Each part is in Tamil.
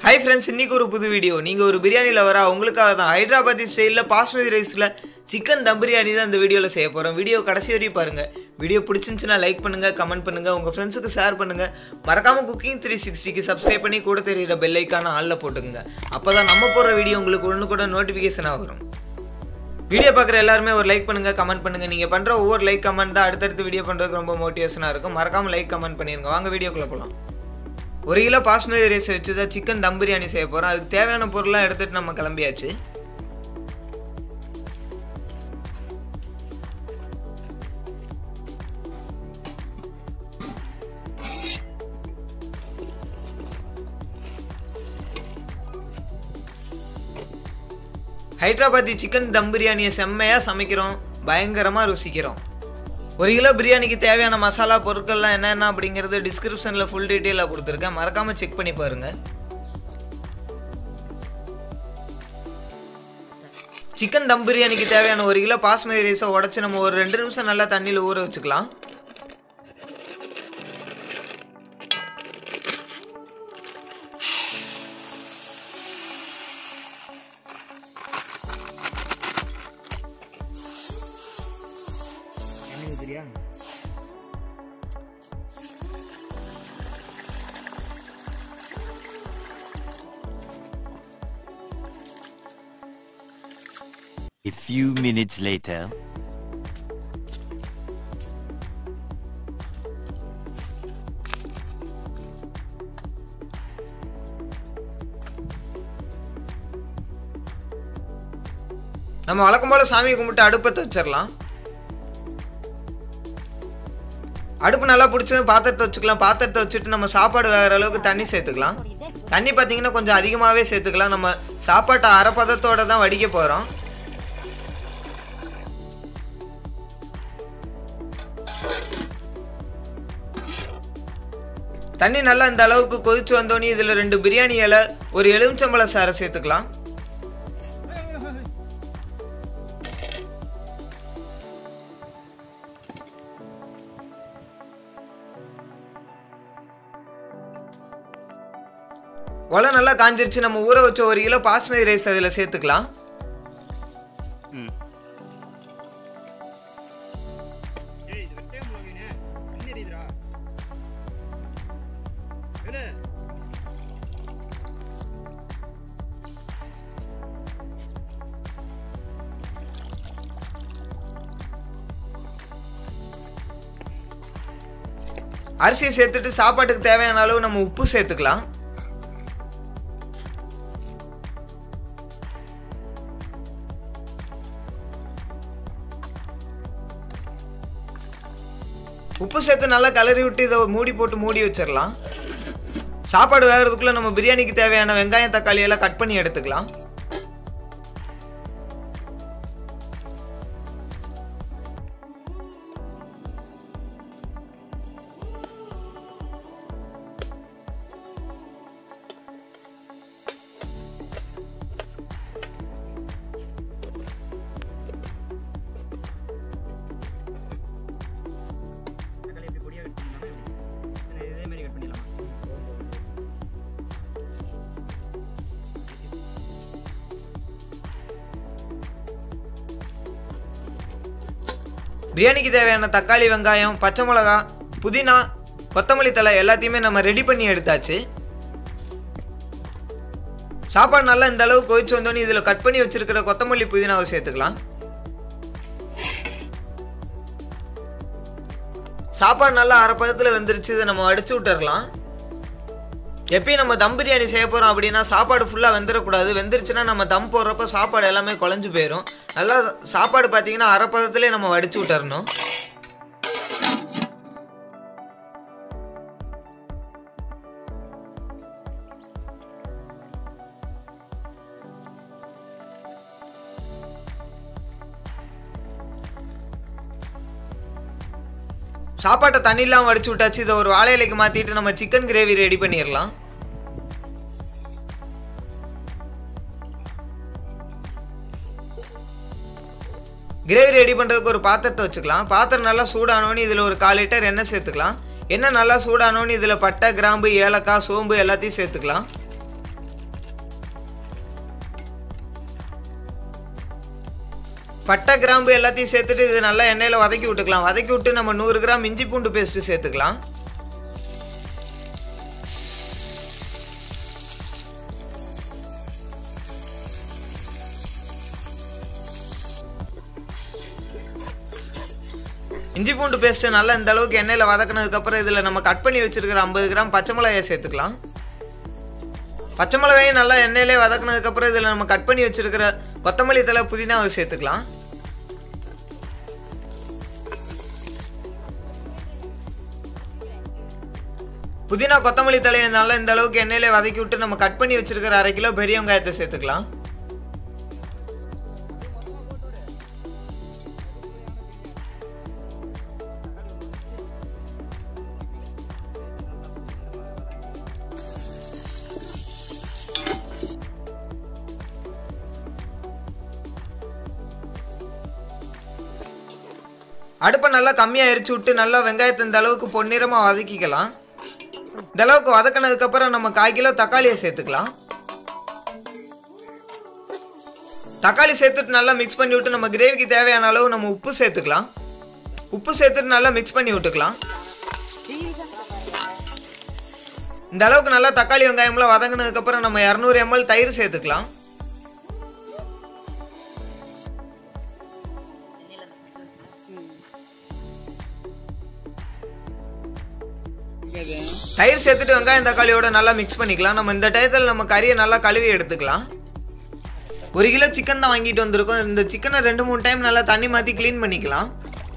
ஹாய் ஃப்ரெண்ட்ஸ் இன்னைக்கு ஒரு புது வீடியோ நீங்கள் ஒரு பிரியாணியில் வர உங்களுக்காக தான் ஹைதராபாத்தி ஸ்டைலில் பாஸ்மதி ரைஸில் சிக்கன் தம் பிரியாணி தான் இந்த வீடியோவில் செய்ய போகிறோம் வீடியோ கடைசி வரையும் பாருங்கள் வீடியோ பிடிச்சிருந்துச்சுன்னா லைக் பண்ணுங்கள் கமெண்ட் பண்ணுங்கள் உங்கள் ஃப்ரெண்ட்ஸுக்கு ஷேர் பண்ணுங்கள் மறக்காமல் குக்கிங் த்ரீ சிக்ஸ்டிக்கு சப்ஸ்கிரைப் பண்ணி கூட தெரியிற பெல் ஐக்கான ஆளில் போட்டுக்குங்க அப்போ தான் நம்ம போடுற வீடியோ உங்களுக்கு ஒன்று கூட நோட்டிஃபிகேஷனாக வரும் வீடியோ பார்க்குற எல்லாருமே ஒரு லைக் பண்ணுங்க கமெண்ட் பண்ணுங்க நீங்க பண்ற ஒவ்வொரு லைக் கமெண்ட் தான் அடுத்தடுத்து வீடியோ பண்றதுக்கு ரொம்ப மோட்டிவேஷனா இருக்கும் மறக்காம லைக் கமெண்ட் பண்ணிருங்க வாங்க வீடியோக்குள்ள போலாம் ஒரு கிலோ பாஸ்மதி ரைஸ் வச்சு தான் சிக்கன் தம் பிரியாணி செய்ய போறோம் அதுக்கு தேவையான பொருள்லாம் எடுத்துட்டு நம்ம கிளம்பியாச்சு ஹைதராபாத்தி சிக்கன் தம் பிரியாணியை செம்மையாக சமைக்கிறோம் பயங்கரமாக ருசிக்கிறோம் ஒரு கிலோ பிரியாணிக்கு தேவையான மசாலா பொருட்கள்லாம் என்னென்ன அப்படிங்கிறது டிஸ்கிரிப்ஷனில் ஃபுல் டீட்டெயிலாக கொடுத்துருக்கேன் மறக்காமல் செக் பண்ணி பாருங்கள் சிக்கன் தம் பிரியாணிக்கு தேவையான ஒரு கிலோ பாஸ்மதி ரைஸை உடச்சி நம்ம ஒரு ரெண்டு நிமிஷம் நல்லா தண்ணியில் ஊற வச்சுக்கலாம் A few minutes later. நம்ம வழக்கம் போல் சாமி கும்பிட்டு அடுப்பத்தை வச்சிடலாம் அடுப்பு நல்லா பிடிச்சது பாத்திரத்தை வச்சுக்கலாம் பாத்திரத்தை வச்சுட்டு நம்ம சாப்பாடு வேகிற அளவுக்கு தண்ணி சேர்த்துக்கலாம் தண்ணி பார்த்தீங்கன்னா கொஞ்சம் அதிகமாகவே சேர்த்துக்கலாம் நம்ம சாப்பாட்டை அரை பதத்தோட தான் வடிக்க போகிறோம் தண்ணி நல்லா இந்த அளவுக்கு கொதிச்சு வந்தோடனே இதில் ரெண்டு பிரியாணி இலை ஒரு எலுமிச்சம்பழ சாறை சேர்த்துக்கலாம் ஒலை நல்லா காஞ்சிருச்சு நம்ம ஊற வச்ச ஒரு கிலோ பாஸ்மதி ரைஸ் அதில் சேர்த்துக்கலாம் அரிசியை சேர்த்துட்டு சாப்பாட்டுக்கு தேவையான அளவு நம்ம உப்பு சேர்த்துக்கலாம் உப்பு சேர்த்து நல்லா கலரி விட்டு இதை மூடி போட்டு மூடி வச்சிடலாம் சாப்பாடு வேகிறதுக்குள்ளே நம்ம பிரியாணிக்கு தேவையான வெங்காயம் தக்காளி எல்லாம் கட் பண்ணி எடுத்துக்கலாம் தக்காளி எப்படி பொடியாக கட் பண்ணிடலாமா சரி இதே மாதிரி கட் பண்ணிடலாமா பிரியாணிக்கு தேவையான தக்காளி வெங்காயம் பச்சை மிளகா புதினா கொத்தமல்லி தழை எல்லாத்தையுமே நம்ம ரெடி பண்ணி எடுத்தாச்சு சாப்பாடு நல்லா இந்த அளவு கொதிச்சு வந்தோடனே இதில் கட் பண்ணி வச்சிருக்கிற கொத்தமல்லி புதினாவை சேர்த்துக்கலாம் சாப்பாடு நல்லா அரை பதத்தில் வெந்துருச்சு இதை நம்ம அடிச்சு விட்டுறலாம் எப்பயும் நம்ம தம் பிரியாணி செய்ய போகிறோம் அப்படின்னா சாப்பாடு ஃபுல்லாக வெந்துடக்கூடாது வெந்துருச்சுன்னா நம்ம தம் போடுறப்ப சாப்பாடு எல்லாமே குழஞ்சு போயிடும் நல்லா சாப்பாடு பார்த்தீங்கன்னா அரை பதத்துலேயே நம்ம வடிச்சு விட்டுறணும் சாப்பாட்டை தண்ணி இல்லாமல் வடிச்சு விட்டாச்சு இதை ஒரு வாழை இலைக்கு மாற்றிட்டு நம்ம சிக்கன் கிரேவி ரெடி பண்ணிடலாம் கிரேவி ரெடி பண்ணுறதுக்கு ஒரு பாத்திரத்தை வச்சுக்கலாம் பாத்திரம் நல்லா சூடானோன்னு இதில் ஒரு கால் லிட்டர் எண்ணெய் சேர்த்துக்கலாம் எண்ணெய் நல்லா சூடானோன்னு இதில் பட்டை கிராம்பு ஏலக்காய் சோம்பு எல்லாத்தையும் சேர்த்துக்கலாம் பட்டை கிராம்பு எல்லாத்தையும் சேர்த்துட்டு இது நல்லா எண்ணெயில் வதக்கி விட்டுக்கலாம் வதக்கி விட்டு நம்ம நூறு கிராம் இஞ்சி பூண்டு பேஸ்ட்டு சேர்த்துக்கலாம் இஞ்சி பூண்டு பேஸ்ட்டு நல்லா இந்த அளவுக்கு எண்ணெயில் வதக்குனதுக்கப்புறம் இதில் நம்ம கட் பண்ணி வச்சிருக்கிற ஐம்பது கிராம் பச்சை மிளகாயை சேர்த்துக்கலாம் பச்சை மிளகாயும் நல்லா எண்ணெயிலே வதக்குனதுக்கப்புறம் இதில் நம்ம கட் பண்ணி வச்சிருக்கிற கொத்தமல்லி தலை புதினாவை சேர்த்துக்கலாம் புதினா கொத்தமல்லி தலையை நல்லா இந்த அளவுக்கு எண்ணெயிலே வதக்கி விட்டு நம்ம கட் பண்ணி வச்சிருக்கிற அரை கிலோ பெரிய வெங்காயத்தை சேர்த்துக்கலாம் அடுப்பை நல்லா கம்மியாக எரிச்சு விட்டு நல்லா வெங்காயத்தை இந்த அளவுக்கு பொன்னிறமாக வதக்கிக்கலாம் இந்த அளவுக்கு வதக்கினதுக்கப்புறம் நம்ம கால் கிலோ தக்காளியை சேர்த்துக்கலாம் தக்காளி சேர்த்துட்டு நல்லா மிக்ஸ் பண்ணி விட்டு நம்ம கிரேவிக்கு தேவையான அளவு நம்ம உப்பு சேர்த்துக்கலாம் உப்பு சேர்த்துட்டு நல்லா மிக்ஸ் பண்ணி விட்டுக்கலாம் இந்த அளவுக்கு நல்லா தக்காளி வெங்காயம்லாம் வதங்கினதுக்கப்புறம் நம்ம இரநூறு எம்எல் தயிர் சேர்த்துக்கலாம் தயிர் சேர்த்துட்டு வெங்காயம் தக்காளியோட நல்லா மிக்ஸ் பண்ணிக்கலாம் நம்ம இந்த டயத்தில் நம்ம கறியை நல்லா கழுவி எடுத்துக்கலாம் ஒரு கிலோ சிக்கன் தான் வாங்கிட்டு வந்திருக்கோம் இந்த சிக்கனை ரெண்டு மூணு டைம் நல்லா தண்ணி மாற்றி க்ளீன் பண்ணிக்கலாம்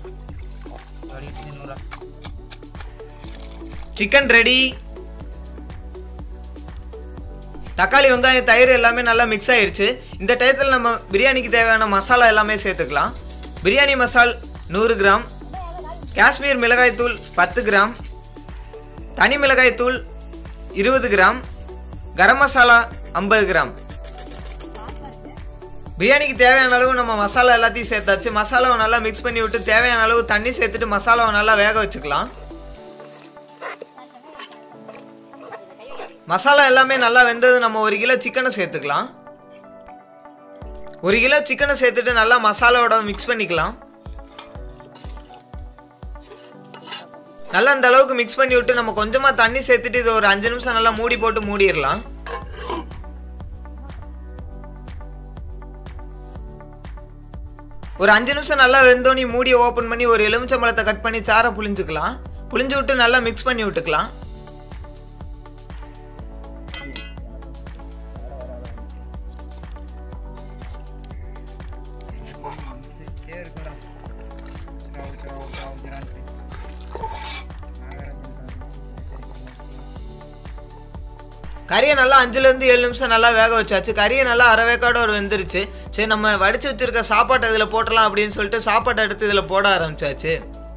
சிக்கன் ரெடி தக்காளி வெங்காயம் தயிர் எல்லாமே நல்லா மிக்ஸ் ஆயிருச்சு இந்த டயத்தில் நம்ம பிரியாணிக்கு தேவையான மசாலா எல்லாமே சேர்த்துக்கலாம் பிரியாணி மசால் நூறு கிராம் காஷ்மீர் மிளகாய் தூள் பத்து கிராம் தனி மிளகாய் தூள் இருபது கிராம் கரம் மசாலா ஐம்பது கிராம் பிரியாணிக்கு தேவையான அளவு நம்ம மசாலா எல்லாத்தையும் சேர்த்தாச்சு மசாலாவை நல்லா மிக்ஸ் பண்ணி விட்டு தேவையான அளவு தண்ணி சேர்த்துட்டு மசாலாவை நல்லா வேக வச்சுக்கலாம் மசாலா எல்லாமே நல்லா வெந்தது நம்ம ஒரு கிலோ சிக்கனை சேர்த்துக்கலாம் ஒரு கிலோ சிக்கனை சேர்த்துட்டு நல்லா மசாலாவோட மிக்ஸ் பண்ணிக்கலாம் நல்லா இந்த அளவுக்கு மிக்ஸ் பண்ணி விட்டு நம்ம கொஞ்சமாக தண்ணி சேர்த்துட்டு இது ஒரு அஞ்சு நிமிஷம் நல்லா மூடி போட்டு மூடிடலாம் ஒரு அஞ்சு நிமிஷம் நல்லா வெந்தோனி மூடியை ஓப்பன் பண்ணி ஒரு எலுமிச்சம்பழத்தை கட் பண்ணி சாரை புளிஞ்சுக்கலாம் புளிஞ்சு விட்டு நல்லா மிக்ஸ் பண்ணி விட்டுக்கலாம் கறியை நல்லா அஞ்சுலேருந்து ஏழு நிமிஷம் நல்லா வேக வச்சாச்சு கறியை நல்லா அரை வேக்காட ஒரு வெந்துருச்சு சரி நம்ம வடிச்சு வச்சிருக்க சாப்பாட்டை இதில் போட்டலாம் அப்படின்னு சொல்லிட்டு சாப்பாட்டை எடுத்து இதில் போட ஆரம்பிச்சாச்சு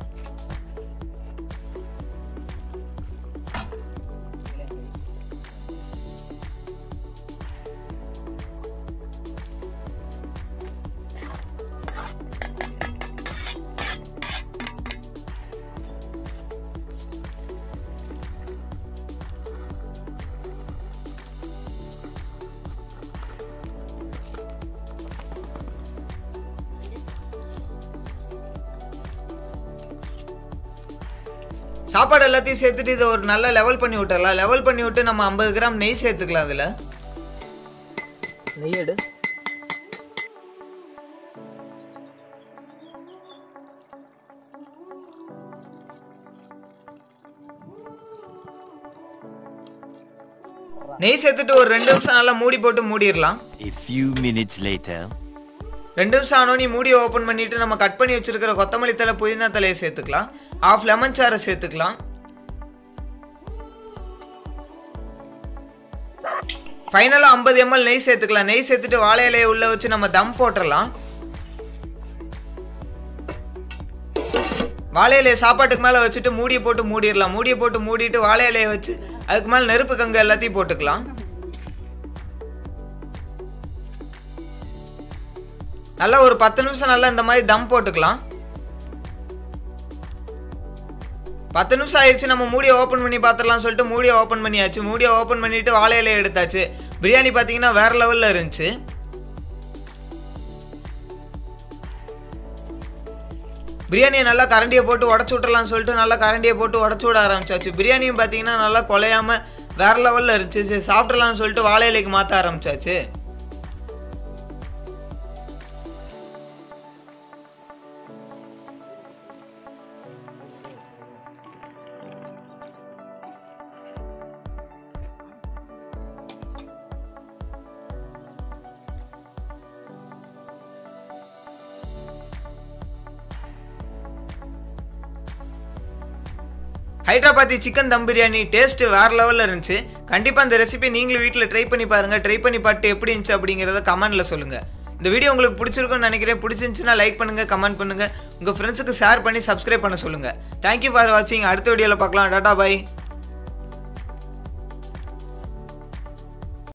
சாப்பாடு எல்லாத்தையும் சேர்த்துட்டு இதை ஒரு நல்ல லெவல் பண்ணி விட்டுறலாம் லெவல் பண்ணி விட்டு நம்ம ஐம்பது கிராம் நெய் சேர்த்துக்கலாம் அதில் நெய் எடு நெய் சேர்த்துட்டு ஒரு ரெண்டு நிமிஷம் நல்லா மூடி போட்டு மூடிடலாம் A few minutes later. ரெண்டு நிமிஷம் ஆனோனி மூடி ஓப்பன் பண்ணிட்டு நம்ம கட் பண்ணி வச்சிருக்கிற கொத்தமல்லி தலை புதினா தலையை சேர்த்துக்கலாம் ஆஃப் லெமன் சாரை சேர்த்துக்கலாம் ஃபைனலாக ஐம்பது எம்எல் நெய் சேர்த்துக்கலாம் நெய் சேர்த்துட்டு வாழை இலையை உள்ள வச்சு நம்ம தம் போட்டுடலாம் வாழை இலையை சாப்பாட்டுக்கு மேலே வச்சுட்டு மூடியை போட்டு மூடிடலாம் மூடியை போட்டு மூடிட்டு வாழை இலையை வச்சு அதுக்கு மேலே நெருப்பு கங்கு எல்லாத்தையும் போட்டுக்கலாம் நல்லா ஒரு பத்து நிமிஷம் நல்லா இந்த மாதிரி தம் போட்டுக்கலாம் பத்து நிமிஷம் ஆயிடுச்சு நம்ம மூடியை ஓப்பன் பண்ணி பார்த்துடலாம் சொல்லிட்டு மூடியை ஓப்பன் பண்ணியாச்சு மூடியை ஓப்பன் பண்ணிட்டு வாழை இலையை எடுத்தாச்சு பிரியாணி பார்த்தீங்கன்னா வேற லெவலில் இருந்துச்சு பிரியாணியை நல்லா கரண்டியை போட்டு உடச்சி விட்றலாம்னு சொல்லிட்டு நல்லா கரண்டியை போட்டு உடச்சி விட ஆரம்பிச்சாச்சு பிரியாணியும் பார்த்தீங்கன்னா நல்லா குலையாம வேற லெவலில் இருந்துச்சு சரி சாப்பிட்றலாம்னு சொல்லிட்டு வாழை இலைக்கு மாற்ற ஆரம்பிச்சாச்சு ஹைதராபாத்தி சிக்கன் தம் பிரியாணி டேஸ்ட் வேற லெவலில் இருந்துச்சு கண்டிப்பாக இந்த ரெசிபி நீங்களும் வீட்டில் ட்ரை பண்ணி பாருங்கள் ட்ரை பண்ணி பார்த்து எப்படி இருந்துச்சு அப்படிங்கிறத கமெண்ட்டில் சொல்லுங்கள் இந்த வீடியோ உங்களுக்கு பிடிச்சிருக்கும்னு நினைக்கிறேன் பிடிச்சிருந்துச்சுன்னா லைக் பண்ணுங்கள் கமெண்ட் பண்ணுங்கள் உங்கள் ஃப்ரெண்ட்ஸுக்கு ஷேர் பண்ணி சப்ஸ்கிரைப் பண்ண சொல்லுங்கள் தேங்க்யூ ஃபார் வாட்சிங் அடுத்த வீடியோவில் பார்க்கலாம் டாடா பாய்